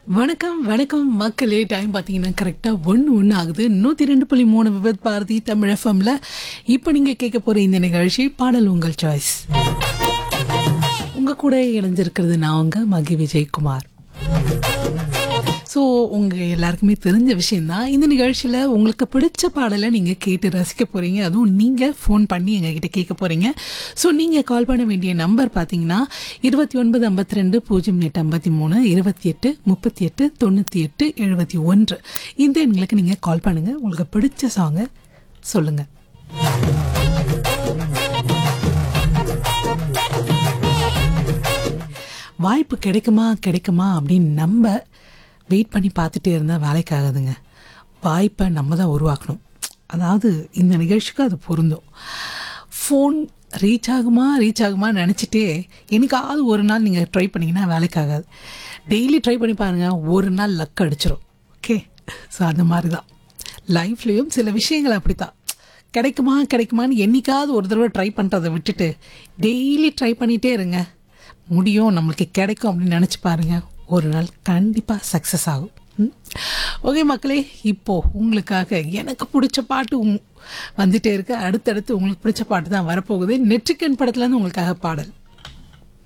வணக்கம் வணக்கம் மக்களே டைம் பார்த்தீங்கன்னா கரெக்டாக ஒன்று ஒன்று ஆகுது நூற்றி ரெண்டு புள்ளி மூணு விபத் பாரதி தமிழ் எஃப்எம்ல இப்போ நீங்கள் கேட்க போகிற இந்த நிகழ்ச்சி பாடல் உங்கள் சாய்ஸ் உங்கள் கூட இணைஞ்சிருக்கிறது நான் உங்கள் மகி விஜயகுமார் ஸோ உங்கள் எல்லாருக்குமே தெரிஞ்ச விஷயந்தான் இந்த நிகழ்ச்சியில் உங்களுக்கு பிடிச்ச பாடலை நீங்கள் கேட்டு ரசிக்க போகிறீங்க அதுவும் நீங்கள் ஃபோன் பண்ணி எங்ககிட்ட கேட்க போகிறீங்க ஸோ நீங்கள் கால் பண்ண வேண்டிய நம்பர் பார்த்தீங்கன்னா இருபத்தி ஒன்பது ஐம்பத்தி ரெண்டு பூஜ்ஜியம் எட்டு ஐம்பத்தி மூணு இருபத்தி எட்டு முப்பத்தி எட்டு தொண்ணூற்றி எட்டு எழுபத்தி ஒன்று இந்த எண்களுக்கு நீங்கள் கால் பண்ணுங்கள் உங்களுக்கு பிடிச்ச சாங்கை சொல்லுங்கள் வாய்ப்பு கிடைக்குமா கிடைக்குமா அப்படின்னு நம்ம வெயிட் பண்ணி பார்த்துட்டே இருந்தால் வேலைக்காகாதுங்க வாய்ப்பை நம்ம தான் உருவாக்கணும் அதாவது இந்த நிகழ்ச்சிக்கு அது பொருந்தும் ஃபோன் ரீச் ஆகுமா ரீச் ஆகுமா நினச்சிட்டே என்னைக்காவது ஒரு நாள் நீங்கள் ட்ரை பண்ணிங்கன்னா வேலைக்காகாது டெய்லி ட்ரை பண்ணி பாருங்கள் ஒரு நாள் லக் அடிச்சிடும் ஓகே ஸோ அந்த மாதிரி தான் லைஃப்லேயும் சில விஷயங்கள் அப்படி தான் கிடைக்குமா கிடைக்குமான்னு என்னைக்காவது ஒரு தடவை ட்ரை பண்ணுறதை விட்டுட்டு டெய்லி ட்ரை பண்ணிகிட்டே இருங்க முடியும் நம்மளுக்கு கிடைக்கும் அப்படின்னு நினச்சி பாருங்க ஒரு நாள் கண்டிப்பாக சக்ஸஸ் ஆகும் ம்? ஓகே மக்களே இப்போது உங்களுக்காக எனக்கு பிடிச்ச பாட்டு உங்- வந்துட்டே இருக்கு அடுத்தடுத்து உங்களுக்கு பிடிச்ச பாட்டு தான் வரப்போகுது நெற்றிக்கன் படத்துலேருந்து உங்களுக்காக பாடல்